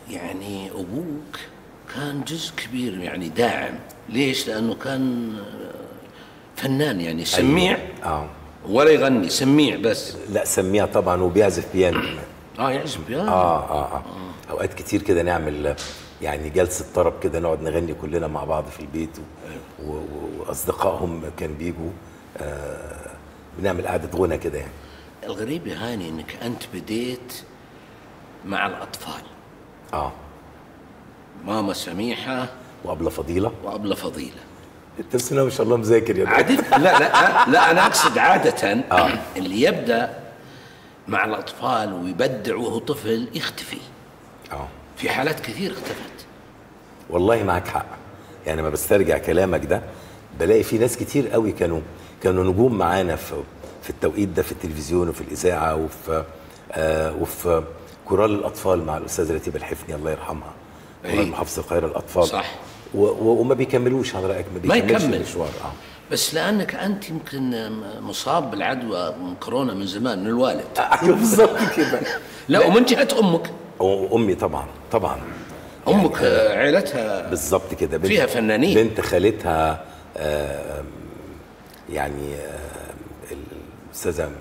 يعني ابوك كان جزء كبير يعني داعم ليش لانه كان فنان يعني سميع اه ولا يغني سميع بس لا سميع طبعا وبيعزف بيانو كمان اه يعزف بيانو اه اه اه اوقات كتير كده نعمل يعني جلسه طرب كده نقعد نغني كلنا مع بعض في البيت و- و- واصدقائهم كان بيجوا آه بنعمل قعده غنى كده يعني الغريب يا هاني انك انت بديت مع الاطفال اه ماما سميحه وابله فضيله وابله فضيله انت بسم الله ما شاء الله مذاكر يا دكتور. عادة لا لا لا انا اقصد عاده اللي يبدا مع الاطفال ويبدع وهو طفل يختفي اه في حالات كثير اختفت والله معك حق يعني لما بسترجع كلامك ده بلاقي في ناس كتير قوي كانوا كانوا نجوم معانا في في التوقيت ده في التلفزيون وفي الاذاعه وفي آه وفي كورال الاطفال مع الاستاذ رتيب الحفني الله يرحمها أي. كورال محافظه القاهره الاطفال صح. و و وما بيكملوش على رايك ما ما بيكملش يكمل. المشوار اه بس لانك انت يمكن مصاب بالعدوى من كورونا من زمان من الوالد ايوه بالظبط كده لا ومن جهه امك وامي طبعا طبعا امك آه، عيلتها بالظبط كده بنت فيها فنانين. بنت خالتها آم، يعني آم، الاستاذه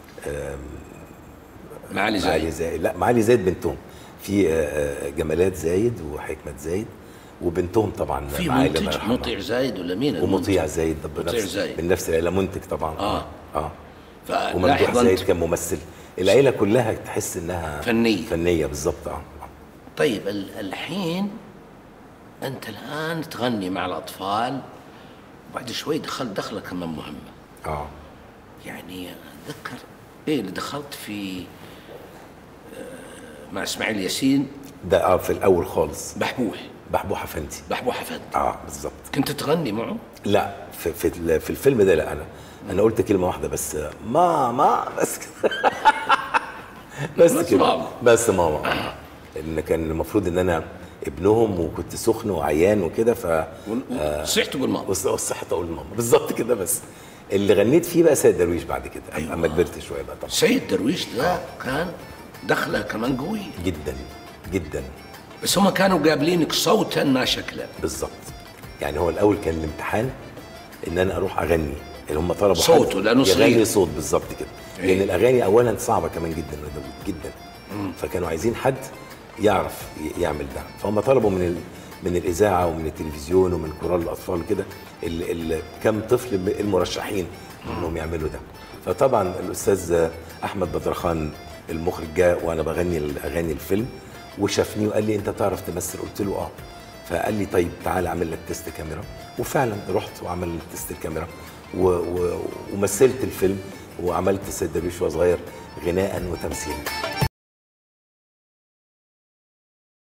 معالي معالي زايد زايد لا معالي زايد بنتهم في آه، آه، جمالات زايد وحكمه زايد وبنتهم طبعا في معالي الله منتج يرحمها. مطيع زايد ولا مين ومطيع زايد ده مطيع بنفس زايد. من نفس العيله منتج طبعا آه. اه فلاحظ وممدوح زايد انت كان ممثل العيله كلها تحس انها فنية. فنيه بالظبط اه طيب ال- الحين انت الان تغني مع الاطفال وبعد شوي دخلت دخله كمان مهمه اه يعني اتذكر ايه اللي دخلت في آه، مع اسماعيل ياسين ده اه في الاول خالص بحبوح بحبوح افندي بحبوح افندي اه بالظبط كنت تغني معه لا في في ال- في الفيلم ده لا انا انا قلت كلمه واحده بس ماما بس كده بس بس كده ماما. بس ماما آه. ان كان المفروض ان انا ابنهم وكنت سخن وعيان وكده ف صحت تقول ماما وص- وصحت اقول ماما بالظبط كده بس اللي غنيت فيه بقى سيد درويش بعد كده أيوة. اما كبرت شويه بقى طبعا سيد درويش ده كان دخله كمان قويه جدا جدا بس هم كانوا قابلينك صوتا ما شكلا بالظبط يعني هو الاول كان الامتحان ان انا اروح اغني اللي هم طلبوا صوته حد لأنه يغني صغير. صوت بالظبط كده إيه. لان الاغاني اولا صعبه كمان جدا يا داوود جدا فكانوا عايزين حد يعرف ي- يعمل ده فهم طلبوا من ال... من الاذاعه ومن التلفزيون ومن كورال الاطفال كده ال... ال... كم طفل م- المرشحين انهم يعملوا ده فطبعا الاستاذ احمد بدرخان المخرج جاء وانا بغني الاغاني الفيلم وشافني وقال لي انت تعرف تمثل قلت له اه فقال لي طيب تعالى اعمل لك تيست كاميرا وفعلا رحت وعمل لي تيست الكاميرا و... و... ومثلت الفيلم وعملت سيد درويش وهو صغير غناء وتمثيلا